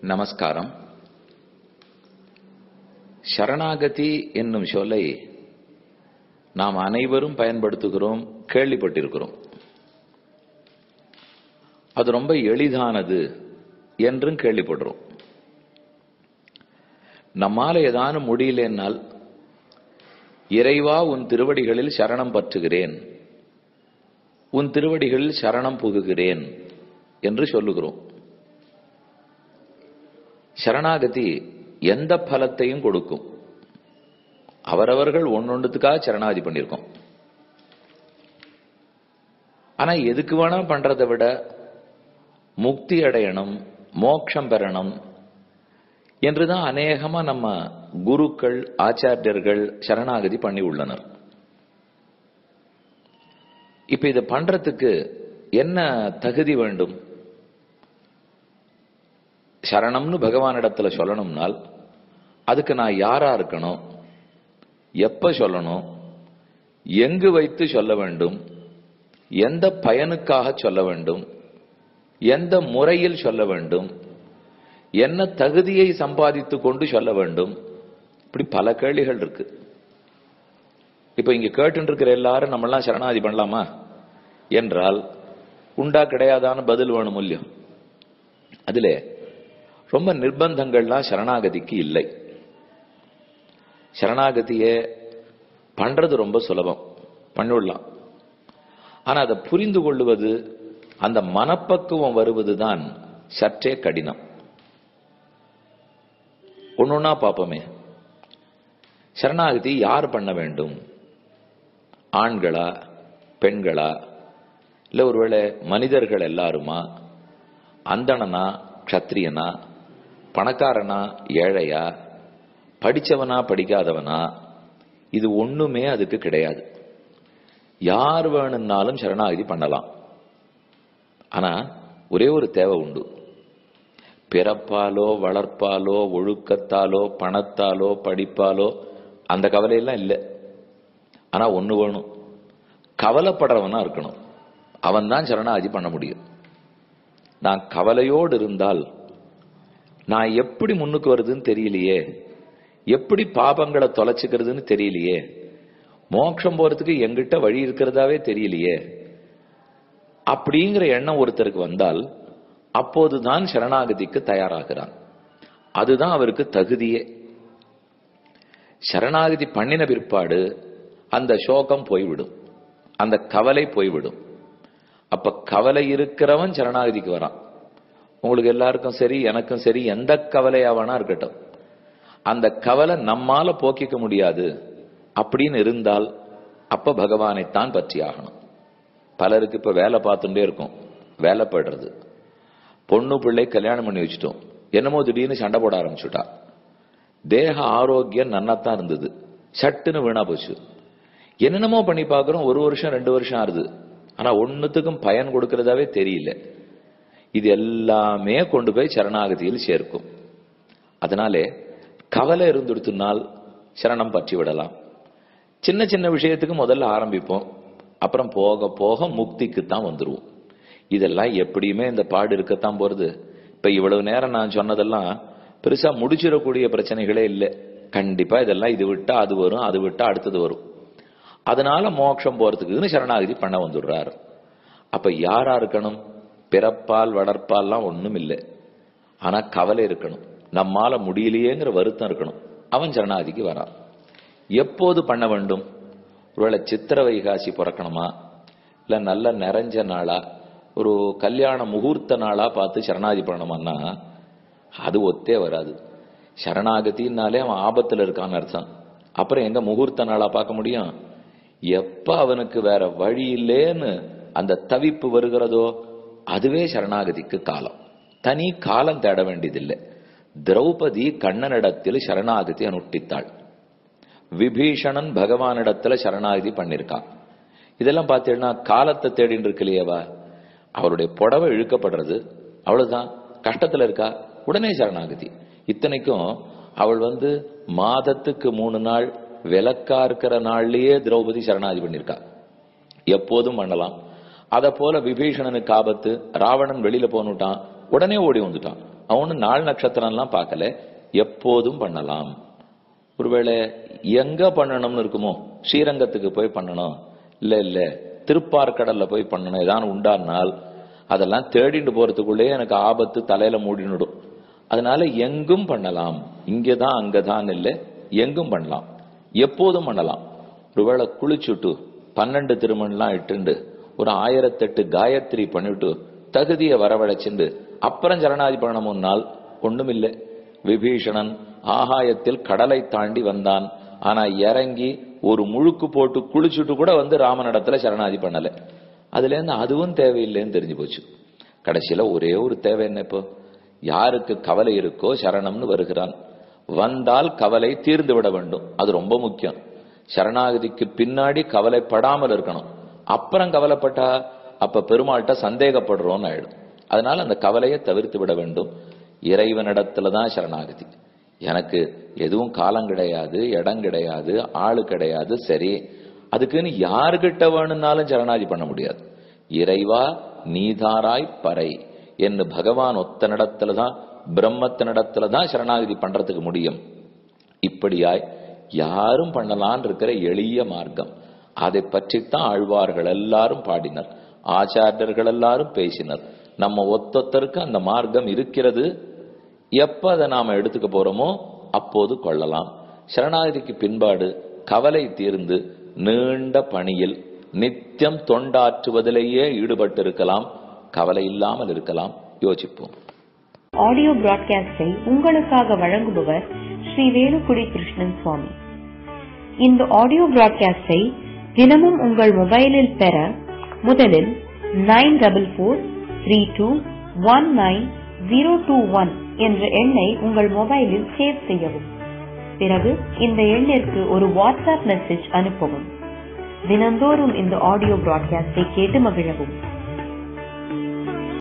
நமஸ்காரம் சரணாகதி என்னும் சொல்லை நாம் அனைவரும் பயன்படுத்துகிறோம் கேள்விப்பட்டிருக்கிறோம் அது ரொம்ப எளிதானது என்றும் கேள்விப்படுறோம் நம்மால ஏதானும் முடியலன்னால் இறைவா உன் திருவடிகளில் சரணம் பற்றுகிறேன் உன் திருவடிகளில் சரணம் புகுகிறேன் என்று சொல்லுகிறோம் சரணாகதி எந்த பலத்தையும் கொடுக்கும் அவரவர்கள் ஒன்னொன்றுத்துக்காக சரணாகதி பண்ணியிருக்கோம் ஆனா எதுக்கு வேணா பண்றதை விட முக்தி அடையணும் மோட்சம் பெறணும் என்றுதான் அநேகமா நம்ம குருக்கள் ஆச்சாரியர்கள் சரணாகதி பண்ணி உள்ளனர் இப்ப இதை பண்றதுக்கு என்ன தகுதி வேண்டும் சரணம்னு பகவானிடத்துல சொல்லணும்னால் அதுக்கு நான் யாரா இருக்கணும் எப்ப சொல்லணும் எங்கு வைத்து சொல்ல வேண்டும் எந்த பயனுக்காக சொல்ல வேண்டும் எந்த முறையில் சொல்ல வேண்டும் என்ன தகுதியை சம்பாதித்துக் கொண்டு சொல்ல வேண்டும் இப்படி பல கேள்விகள் இருக்கு இப்ப இங்க கேட்டு இருக்கிற எல்லாரும் நம்மளாம் சரணாதி பண்ணலாமா என்றால் உண்டா கிடையாதான பதில் வேணும் இல்லையோ அதுல ரொம்ப நிர்பந்தங்கள்லாம் சரணாகதிக்கு இல்லை சரணாகதியை பண்றது ரொம்ப சுலபம் பண்ணிவிடலாம் ஆனா அதை புரிந்து கொள்ளுவது அந்த மனப்பக்குவம் வருவதுதான் சற்றே கடினம் ஒன்னொன்னா பார்ப்போமே சரணாகதி யார் பண்ண வேண்டும் ஆண்களா பெண்களா இல்ல ஒருவேளை மனிதர்கள் எல்லாருமா அந்தணனா க்ஷத்ரியனா பணக்காரனா ஏழையா படிச்சவனா படிக்காதவனா இது ஒண்ணுமே அதுக்கு கிடையாது யார் வேணும்னாலும் சரணாகதி பண்ணலாம் ஆனா ஒரே ஒரு தேவை உண்டு பிறப்பாலோ வளர்ப்பாலோ ஒழுக்கத்தாலோ பணத்தாலோ படிப்பாலோ அந்த கவலையெல்லாம் இல்லை ஆனா ஒண்ணு வேணும் கவலைப்படுறவனா இருக்கணும் அவன் தான் சரணாகதி பண்ண முடியும் நான் கவலையோடு இருந்தால் நான் எப்படி முன்னுக்கு வருதுன்னு தெரியலையே எப்படி பாபங்களை தொலைச்சுக்கிறதுன்னு தெரியலையே மோட்சம் போறதுக்கு எங்கிட்ட வழி இருக்கிறதாவே தெரியலையே அப்படிங்கிற எண்ணம் ஒருத்தருக்கு வந்தால் அப்போதுதான் சரணாகதிக்கு தயாராகிறான் அதுதான் அவருக்கு தகுதியே சரணாகதி பண்ணின பிற்பாடு அந்த சோகம் போய்விடும் அந்த கவலை போய்விடும் அப்ப கவலை இருக்கிறவன் சரணாகதிக்கு வரான் உங்களுக்கு எல்லாருக்கும் சரி எனக்கும் சரி எந்த கவலையாவனா இருக்கட்டும் அந்த கவலை நம்மால போக்கிக்க முடியாது அப்படின்னு இருந்தால் அப்ப பகவானைத்தான் பற்றி ஆகணும் பலருக்கு இப்ப வேலை பார்த்துட்டே இருக்கும் வேலை படுறது பொண்ணு பிள்ளை கல்யாணம் பண்ணி வச்சுட்டோம் என்னமோ திடீர்னு சண்டை போட ஆரம்பிச்சுட்டா தேக ஆரோக்கியம் நன்னாத்தான் இருந்தது சட்டுன்னு வீணா போச்சு என்னென்னமோ பண்ணி பார்க்குறோம் ஒரு வருஷம் ரெண்டு வருஷம் ஆறுது ஆனா ஒன்னுத்துக்கும் பயன் கொடுக்கறதாவே தெரியல இது எல்லாமே கொண்டு போய் சரணாகதியில் சேர்க்கும் அதனாலே கவலை இருந்துடுத்துனால் சரணம் பற்றி விடலாம் சின்ன சின்ன விஷயத்துக்கு முதல்ல ஆரம்பிப்போம் அப்புறம் போக போக முக்திக்கு தான் வந்துருவோம் இதெல்லாம் எப்படியுமே இந்த பாடு இருக்கத்தான் போறது இப்ப இவ்வளவு நேரம் நான் சொன்னதெல்லாம் பெருசா முடிச்சிடக்கூடிய பிரச்சனைகளே இல்லை கண்டிப்பா இதெல்லாம் இது விட்டா அது வரும் அது விட்டா அடுத்தது வரும் அதனால மோட்சம் போறதுக்குன்னு சரணாகதி பண்ண வந்துடுறாரு அப்ப யாரா இருக்கணும் பிறப்பால் வளர்ப்பால்லாம் ஒண்ணும் இல்லை ஆனா கவலை இருக்கணும் நம்மால முடியலையேங்கிற வருத்தம் இருக்கணும் அவன் சரணாகதிக்கு வரான் எப்போது பண்ண வேண்டும் ஒருவேளை சித்திர வைகாசி பிறக்கணுமா இல்ல நல்ல நிறைஞ்ச நாளா ஒரு கல்யாண முகூர்த்த நாளா பார்த்து சரணாகதி பண்ணணுமான்னா அது ஒத்தே வராது சரணாகதினாலே அவன் ஆபத்துல இருக்கான்னு அர்த்தம் அப்புறம் எங்க முகூர்த்த நாளா பார்க்க முடியும் எப்ப அவனுக்கு வேற வழி இல்லேன்னு அந்த தவிப்பு வருகிறதோ அதுவே சரணாகதிக்கு காலம் தனி காலம் தேட வேண்டியதில்லை திரௌபதி கண்ணனிடத்தில் சரணாகதி அனுஷ்டித்தாள் விபீஷணன் பகவானிடத்துல சரணாகதி பண்ணிருக்கான் இதெல்லாம் பார்த்தீங்கன்னா காலத்தை தேடின்னு இருக்கு இல்லையவா அவருடைய புடவை இழுக்கப்படுறது அவ்வளவுதான் கஷ்டத்துல இருக்கா உடனே சரணாகதி இத்தனைக்கும் அவள் வந்து மாதத்துக்கு மூணு நாள் விளக்கா இருக்கிற நாள்லயே திரௌபதி சரணாகதி பண்ணிருக்கா எப்போதும் பண்ணலாம் அத போல விபீஷணனுக்கு ஆபத்து ராவணன் வெளியில போனுட்டான் உடனே ஓடி வந்துட்டான் அவனு நாள் நட்சத்திரம்லாம் பார்க்கல எப்போதும் பண்ணலாம் ஒருவேளை எங்க பண்ணணும்னு இருக்குமோ ஸ்ரீரங்கத்துக்கு போய் பண்ணணும் இல்ல இல்ல திருப்பார்கடல்ல போய் பண்ணணும் ஏதாவது உண்டானால் அதெல்லாம் தேடிட்டு போறதுக்குள்ளே எனக்கு ஆபத்து தலையில மூடினுடும் அதனால எங்கும் பண்ணலாம் இங்கதான் அங்கதான் இல்ல எங்கும் பண்ணலாம் எப்போதும் பண்ணலாம் ஒருவேளை குளிச்சுட்டு பன்னெண்டு திருமணம்லாம் இட்டுண்டு ஒரு ஆயிரத்தெட்டு காயத்ரி பண்ணிட்டு தகுதியை வரவழைச்சுண்டு அப்புறம் சரணாதி பண்ணணும்னால் ஒண்ணுமில்லை விபீஷணன் ஆகாயத்தில் கடலை தாண்டி வந்தான் ஆனா இறங்கி ஒரு முழுக்கு போட்டு குளிச்சுட்டு கூட வந்து ராமனிடத்துல சரணாதி பண்ணல அதுல இருந்து அதுவும் தேவையில்லைன்னு தெரிஞ்சு போச்சு கடைசியில ஒரே ஒரு தேவை என்ன இப்போ யாருக்கு கவலை இருக்கோ சரணம்னு வருகிறான் வந்தால் கவலை தீர்ந்து விட வேண்டும் அது ரொம்ப முக்கியம் சரணாகதிக்கு பின்னாடி கவலைப்படாமல் இருக்கணும் அப்புறம் கவலைப்பட்டா அப்ப பெருமாள்கிட்ட சந்தேகப்படுறோம்னு ஆயிடும் அதனால அந்த கவலையை தவிர்த்து விட வேண்டும் இறைவனிடத்துல தான் சரணாகதி எனக்கு எதுவும் காலம் கிடையாது இடம் கிடையாது ஆளு கிடையாது சரி அதுக்குன்னு யாருகிட்ட வேணும்னாலும் சரணாதி பண்ண முடியாது இறைவா நீதாராய் பறை என்று பகவான் ஒத்த நடத்துல தான் பிரம்மத்தினிடத்துல தான் சரணாகதி பண்றதுக்கு முடியும் இப்படியாய் யாரும் பண்ணலான் இருக்கிற எளிய மார்க்கம் அதை பற்றித்தான் ஆழ்வார்கள் எல்லாரும் பாடினர் ஆச்சாரியர்கள் எல்லாரும் பேசினர் நம்ம ஒத்தொத்தருக்கு அந்த மார்க்கம் இருக்கிறது எப்ப அதை நாம எடுத்துக்க போறோமோ அப்போது கொள்ளலாம் சரணாகதிக்கு பின்பாடு கவலை தீர்ந்து நீண்ட பணியில் நித்தியம் தொண்டாற்றுவதிலேயே ஈடுபட்டிருக்கலாம் கவலை இல்லாமல் இருக்கலாம் யோசிப்போம் ஆடியோ பிராட்காஸ்டை உங்களுக்காக வழங்குபவர் ஸ்ரீ வேலுக்குடி கிருஷ்ணன் சுவாமி இந்த ஆடியோ பிராட்காஸ்டை தினமும் உங்கள் மொபைலில் பெற முதலில் nine double four three two one nine zero two one என்ற எண்ணை உங்கள் மொபைலில் சேவ் செய்யவும் பிறகு இந்த எண்ணிற்கு ஒரு வாட்ஸ்அப் மெசேஜ் அனுப்பவும் தினந்தோறும் இந்த ஆடியோ பிராட்காஸ்டை கேட்டு மகிழவும்